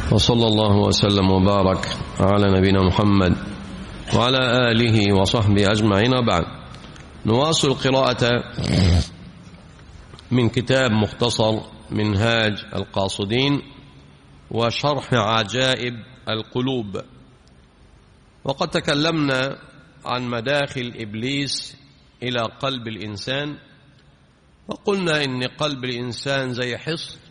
وصلى الله وسلم وبارك على نبينا محمد وعلى آله وصحبه أجمعين بعد نواصل قراءة من كتاب مختصر منهاج القاصدين وشرح عجائب القلوب وقد تكلمنا عن مداخل إبليس إلى قلب الإنسان وقلنا إن قلب الإنسان زي حصن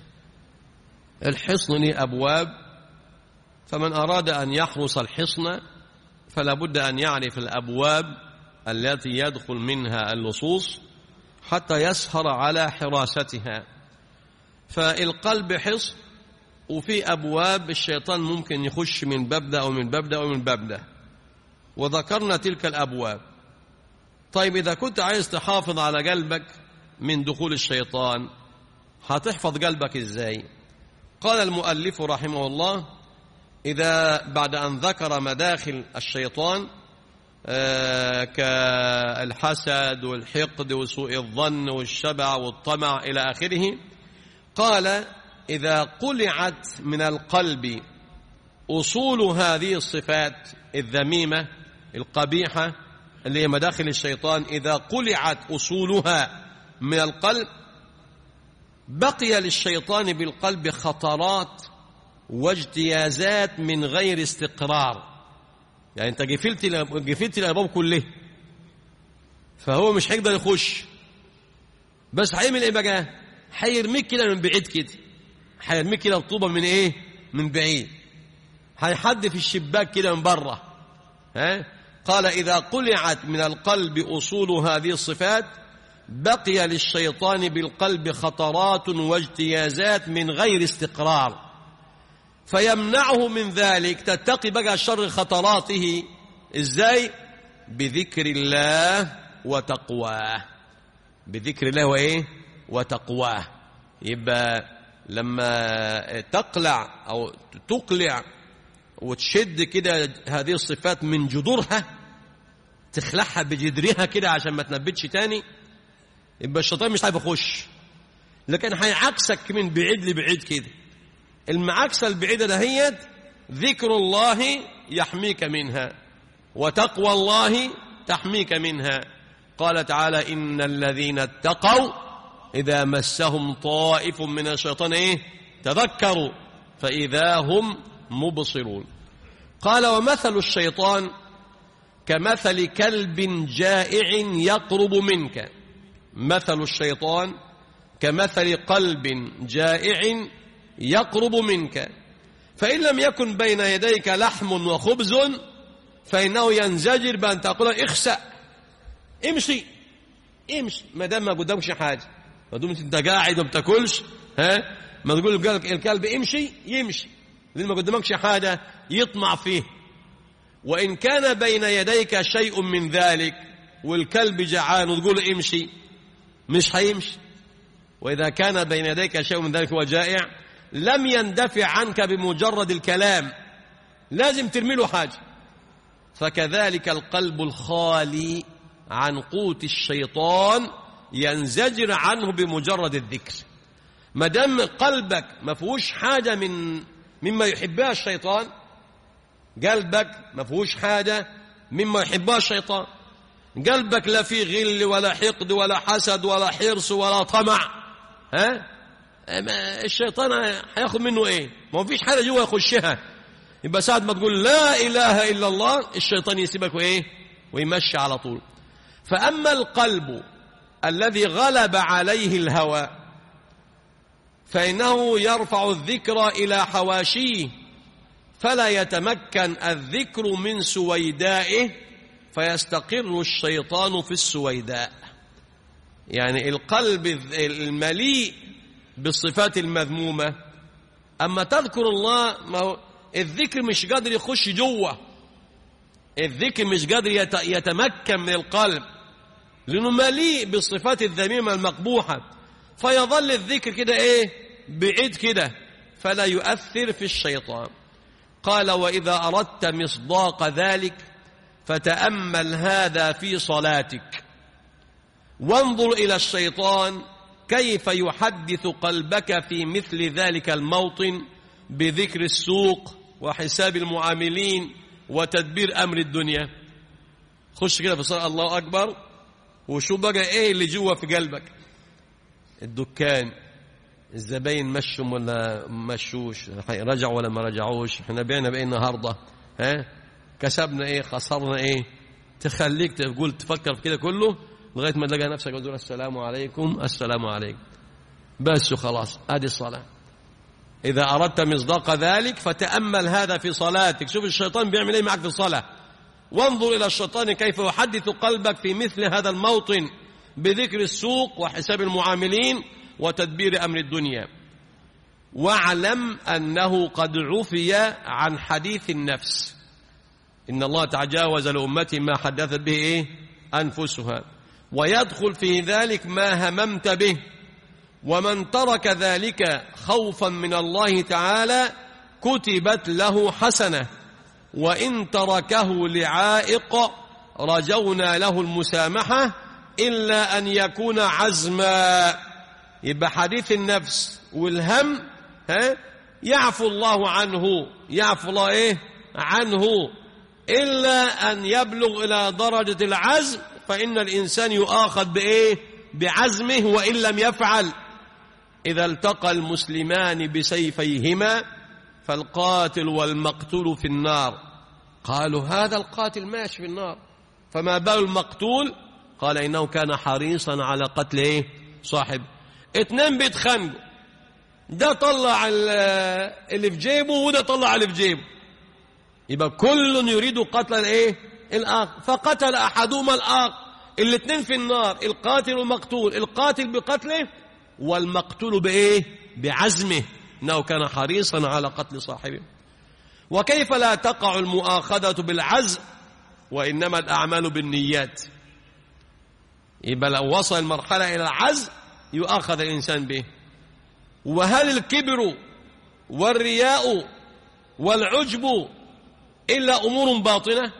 الحصن له أبواب فمن أراد أن يحرس الحصن فلا بد أن يعرف الأبواب التي يدخل منها اللصوص حتى يسهر على حراستها فالقلب حصن وفي أبواب الشيطان ممكن يخش من باب ده أو من باب ده أو من باب ده وذكرنا تلك الأبواب طيب إذا كنت عايز تحافظ على قلبك من دخول الشيطان هتحفظ قلبك إزاي قال المؤلف رحمه الله إذا بعد أن ذكر مداخل الشيطان آه كالحسد والحقد وسوء الظن والشبع والطمع إلى آخره قال إذا قلعت من القلب أصول هذه الصفات الذميمة القبيحة اللي هي مداخل الشيطان إذا قلعت أصولها من القلب بقي للشيطان بالقلب خطرات واجتيازات من غير استقرار يعني انت قفلت قفلت الابواب كلها فهو مش هيقدر يخش بس هيعمل ايه بقى هيرميك كده من بعيد كده هيرميك كده الطوبه من ايه من بعيد هيحد في الشباك كده من بره ها قال اذا قلعت من القلب اصول هذه الصفات بقي للشيطان بالقلب خطرات واجتيازات من غير استقرار فيمنعه من ذلك تتقي بقى شر خطراته ازاي بذكر الله وتقواه بذكر الله وايه وتقواه يبقى لما تقلع او تقلع وتشد كده هذه الصفات من جذورها تخلعها بجدرها كده عشان ما تنبتش تاني يبقى الشيطان مش هيبقى يخش لكن هيعكسك من بعيد لبعيد كده المعاكسة البعيدة دهيت ذكر الله يحميك منها وتقوى الله تحميك منها قال تعالى إن الذين اتقوا إذا مسهم طائف من الشيطان إيه تذكروا فإذا هم مبصرون قال ومثل الشيطان كمثل كلب جائع يقرب منك مثل الشيطان كمثل قلب جائع يقرب منك فإن لم يكن بين يديك لحم وخبز فإنه ينزجر بأن تقول اخسأ امشي امشي ما دام ما قدامكش حاجة ما دمت انت قاعد وما بتاكلش ها ما تقول الكلب امشي يمشي لأن ما قدامكش حاجة يطمع فيه وإن كان بين يديك شيء من ذلك والكلب جعان وتقول امشي مش هيمشي وإذا كان بين يديك شيء من ذلك هو جائع لم يندفع عنك بمجرد الكلام لازم ترمي له حاجة فكذلك القلب الخالي عن قوت الشيطان ينزجر عنه بمجرد الذكر ما دام قلبك ما فيهوش حاجة من مما يحبها الشيطان قلبك ما فيهوش حاجة مما يحبها الشيطان قلبك لا فيه غل ولا حقد ولا حسد ولا حرص ولا طمع ها الشيطان هياخد منه ايه ما فيش حاجه جوه يخشها يبقى ساعه ما تقول لا اله الا الله الشيطان يسيبك وايه ويمشي على طول فاما القلب الذي غلب عليه الهوى فانه يرفع الذكر الى حواشيه فلا يتمكن الذكر من سويدائه فيستقر الشيطان في السويداء يعني القلب المليء بالصفات المذمومة أما تذكر الله ما هو الذكر مش قادر يخش جوه الذكر مش قادر يتمكن من القلب لأنه مليء بالصفات الذميمة المقبوحة فيظل الذكر كده إيه بعيد كده فلا يؤثر في الشيطان قال وإذا أردت مصداق ذلك فتأمل هذا في صلاتك وانظر إلى الشيطان كيف يحدث قلبك في مثل ذلك الموطن بذكر السوق وحساب المعاملين وتدبير أمر الدنيا خش كده في صلاة الله أكبر وشوف بقى إيه اللي جوا في قلبك الدكان الزباين مشوا ولا مشوش رجعوا ولا ما رجعوش احنا بينا بايه النهارده ها كسبنا ايه خسرنا ايه تخليك تقول تفكر في كده كله لغايه ما تلاقي نفسك تقول السلام عليكم السلام عليكم بس وخلاص هذه الصلاه اذا اردت مصداق ذلك فتامل هذا في صلاتك شوف الشيطان بيعمل ايه معك في الصلاه وانظر الى الشيطان كيف يحدث قلبك في مثل هذا الموطن بذكر السوق وحساب المعاملين وتدبير امر الدنيا واعلم انه قد عفي عن حديث النفس ان الله تجاوز لامتي ما حدثت به ايه انفسها ويدخل في ذلك ما هممت به ومن ترك ذلك خوفا من الله تعالى كتبت له حسنه وان تركه لعائق رجونا له المسامحه الا ان يكون عزما يبقى حديث النفس والهم ها يعفو الله عنه يعفو الله ايه عنه الا ان يبلغ الى درجه العزم فان الانسان يؤاخذ بايه بعزمه وان لم يفعل اذا التقى المسلمان بسيفيهما فالقاتل والمقتول في النار قالوا هذا القاتل ماشي في النار فما بال المقتول قال انه كان حريصا على قتل ايه صاحب اتنين بيتخانقوا ده طلع اللي في جيبه وده طلع اللي في جيبه يبقى كل يريد قتل الايه الاخر فقتل احدهما الاخر الاثنين في النار القاتل والمقتول القاتل بقتله والمقتول بايه بعزمه انه كان حريصا على قتل صاحبه وكيف لا تقع المؤاخذه بالعزم وانما الاعمال بالنيات يبقى لو وصل المرحله الى العزم يؤاخذ الانسان به وهل الكبر والرياء والعجب الا امور باطنه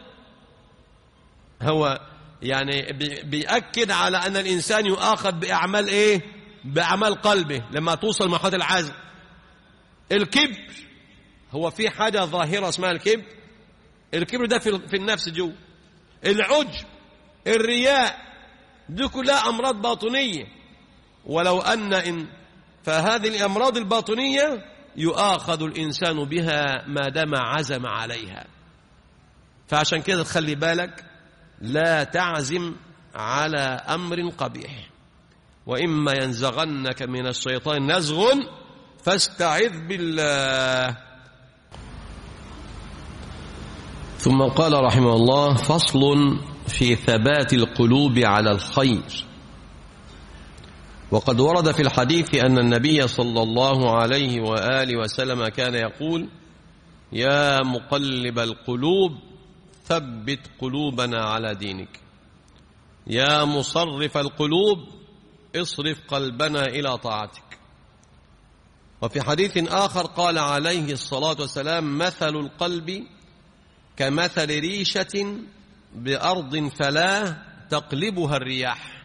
هو يعني بيأكد على ان الانسان يؤاخذ باعمال ايه باعمال قلبه لما توصل مرحله العزم الكبر هو في حاجه ظاهره اسمها الكبر الكبر ده في النفس جو العجب الرياء دي كلها امراض باطنيه ولو ان إن فهذه الامراض الباطنيه يؤاخذ الانسان بها ما دام عزم عليها فعشان كده تخلي بالك لا تعزم على امر قبيح واما ينزغنك من الشيطان نزغ فاستعذ بالله ثم قال رحمه الله فصل في ثبات القلوب على الخير وقد ورد في الحديث أن النبي صلى الله عليه وآله وسلم كان يقول يا مقلب القلوب ثبت قلوبنا على دينك يا مصرف القلوب اصرف قلبنا إلى طاعتك وفي حديث آخر قال عليه الصلاة والسلام مثل القلب كمثل ريشة بأرض فلا تقلبها الرياح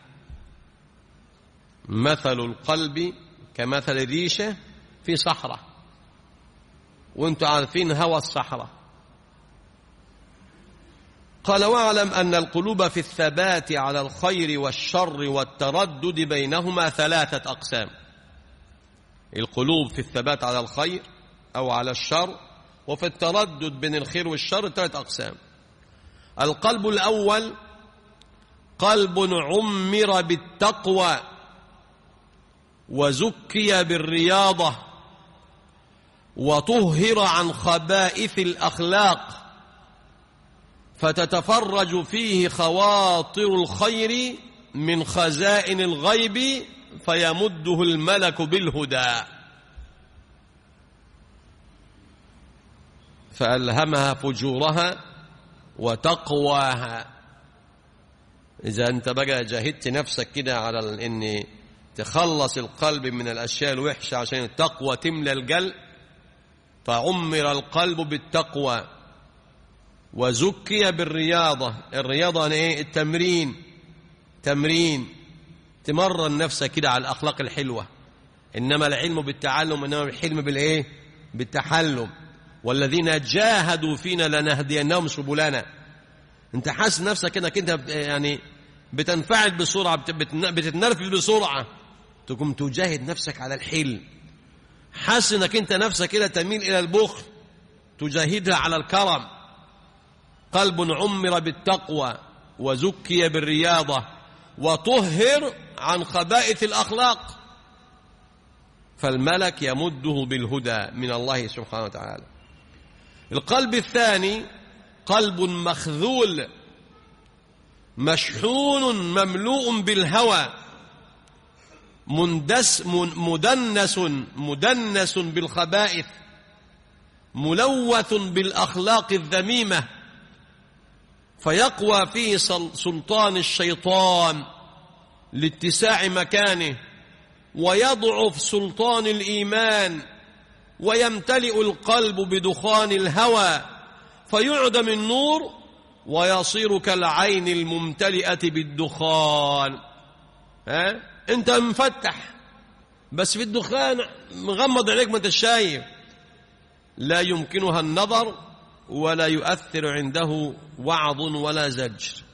مثل القلب كمثل ريشة في صحراء وانتم عارفين هوى الصحراء قال واعلم أن القلوب في الثبات على الخير والشر والتردد بينهما ثلاثة أقسام القلوب في الثبات على الخير أو على الشر وفي التردد بين الخير والشر ثلاثة أقسام القلب الأول قلب عمر بالتقوى وزكي بالرياضة وطهر عن خبائث الأخلاق فتتفرج فيه خواطر الخير من خزائن الغيب فيمده الملك بالهدى فألهمها فجورها وتقواها إذا أنت بقى جاهدت نفسك كده على أن تخلص القلب من الأشياء الوحشة عشان التقوى تملى القلب فعمر القلب بالتقوى وزكي بالرياضة الرياضة يعني ايه التمرين تمرين تمرن نفسك كده على الأخلاق الحلوة إنما العلم بالتعلم إنما الحلم بالإيه بالتحلم والذين جاهدوا فينا لنهدينهم سبلنا انت حاسس نفسك انك انت يعني بتنفعل بسرعه بتتنرفز بسرعه تقوم تجاهد نفسك على الحل حاسس انك انت نفسك كده تميل الى البخل تجاهدها على الكرم قلب عمر بالتقوى وزكي بالرياضه وطهر عن خبائث الاخلاق فالملك يمده بالهدى من الله سبحانه وتعالى القلب الثاني قلب مخذول مشحون مملوء بالهوى مندس مدنس مدنس بالخبائث ملوث بالاخلاق الذميمه فيقوى فيه سلطان الشيطان لاتساع مكانه ويضعف سلطان الايمان ويمتلئ القلب بدخان الهوى فيعدم النور ويصير كالعين الممتلئه بالدخان ها انت مفتح بس في الدخان مغمض عليك ما انت شايف لا يمكنها النظر ولا يؤثر عنده وعظ ولا زجر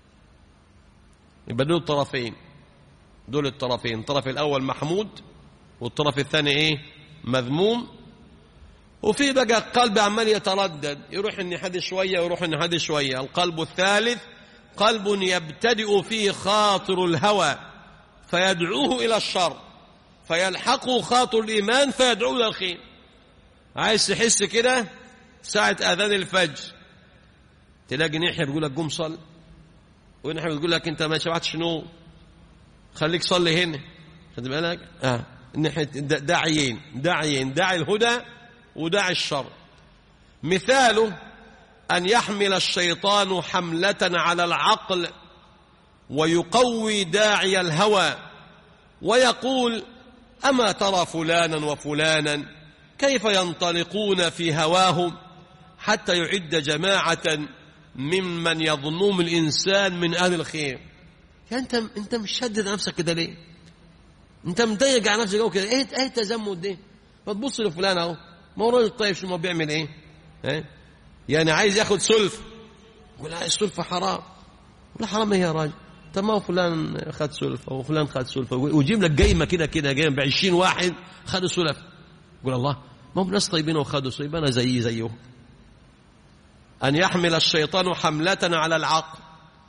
يبقى دول الطرفين دول الطرفين الطرف الأول محمود والطرف الثاني إيه مذموم وفي بقى قلب عمال يتردد يروح الناحية شوية ويروح الناحية شوية القلب الثالث قلب يبتدئ فيه خاطر الهوى فيدعوه إلى الشر فيلحقه خاطر الإيمان فيدعوه إلى الخير عايز تحس كده ساعة أذان الفجر تلاقي ناحية بيقول لك قوم صل وناحية بتقول لك أنت ما شبعتش نوم خليك صلي هنا خد بالك اه ناحية داعيين داعيين داعي الهدى وداعي الشر مثاله أن يحمل الشيطان حملة على العقل ويقوي داعي الهوى ويقول أما ترى فلانا وفلانا كيف ينطلقون في هواهم حتى يعد جماعة ممن يظنهم الإنسان من أهل الخير يعني أنت أنت مشدد نفسك كده ليه؟ أنت مضيق على نفسك كده إيه إيه التزمت ده؟ ما تبص لفلان أهو ما هو راجل طيب شو ما بيعمل إيه؟ إيه؟ يعني عايز ياخد سلف يقول لا السلفة حرام ولا حرام إيه يا راجل؟ طب ما هو فلان خد سلفة وفلان خد سلفة ويجيب لك جايمة كده كده جايمة ب 20 واحد خدوا سلف يقول الله ما هم ناس طيبين وخدوا سلف أنا زيي زيهم أن يحمل الشيطان حملة على العقل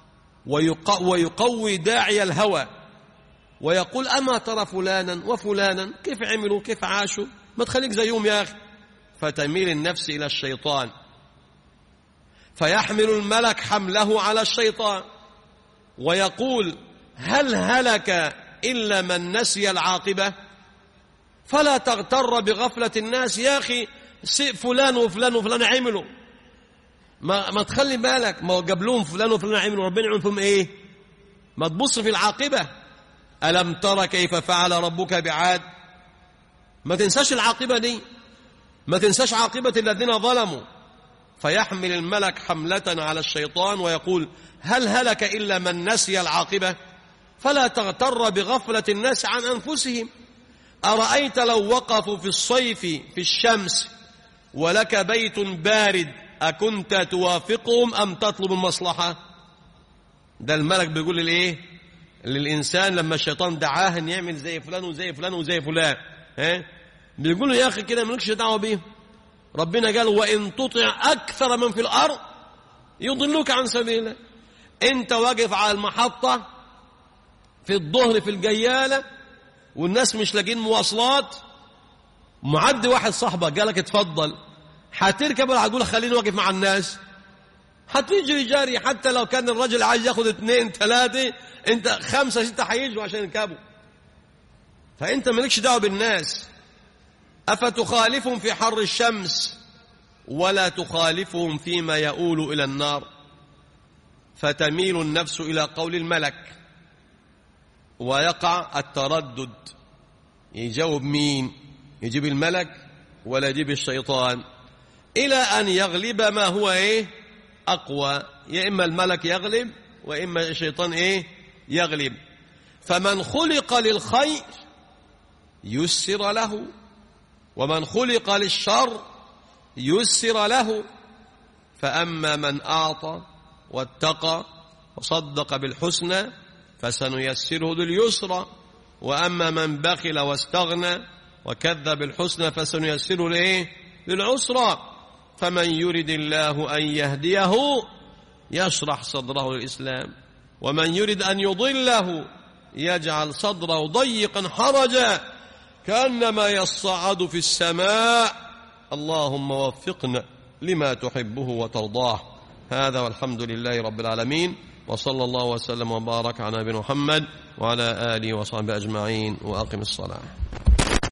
ويقوي داعي الهوى ويقول أما ترى فلانا وفلانا كيف عملوا كيف عاشوا ما تخليك زيهم يا أخي فتميل النفس إلى الشيطان فيحمل الملك حمله على الشيطان ويقول هل هلك إلا من نسي العاقبة فلا تغتر بغفلة الناس يا أخي فلان وفلان وفلان عملوا ما, ما تخلي بالك ما جاب لهم فلان وفلان عملوا ربنا يعمل فيهم ايه ما تبص في العاقبة ألم ترى كيف فعل ربك بعاد ما تنساش العاقبة دي ما تنساش عاقبة الذين ظلموا فيحمل الملك حملة على الشيطان ويقول هل هلك إلا من نسي العاقبة فلا تغتر بغفلة الناس عن أنفسهم أرأيت لو وقفوا في الصيف في الشمس ولك بيت بارد أكنت توافقهم أم تطلب المصلحة ده الملك بيقول للإيه للإنسان لما الشيطان دعاه أن يعمل زي فلان وزي فلان وزي فلان ها بيقول له يا أخي كده مالكش دعوة بيهم ربنا قال وإن تطع أكثر من في الأرض يضلوك عن سبيله أنت واقف على المحطة في الظهر في الجيالة والناس مش لاقين مواصلات معدي واحد صاحبك قالك اتفضل هتركب ولا هتقول خليني واقف مع الناس هتجري جاري حتى لو كان الرجل عايز ياخد اثنين ثلاثة انت خمسة ستة هيجوا عشان يركبوا فانت مالكش دعوة بالناس أفتخالفهم في حر الشمس ولا تخالفهم فيما يؤول إلى النار فتميل النفس إلى قول الملك ويقع التردد يجاوب مين يجيب الملك ولا يجيب الشيطان إلى أن يغلب ما هو إيه أقوى يا إما الملك يغلب وإما الشيطان إيه يغلب فمن خلق للخير يسر له ومن خلق للشر يسر له فأما من أعطى واتقى وصدق بالحسنى فسنيسره لليسرى وأما من بخل واستغنى وكذب الحسنى فسنيسره لإيه للعسرى فمن يرد الله أن يهديه يشرح صدره للإسلام ومن يرد أن يضله يجعل صدره ضيقا حرجا كأنما يصعد في السماء اللهم وفقنا لما تحبه وترضاه هذا والحمد لله رب العالمين وصلى الله وسلم وبارك على نبينا محمد وعلى آله وصحبه أجمعين وأقم الصلاة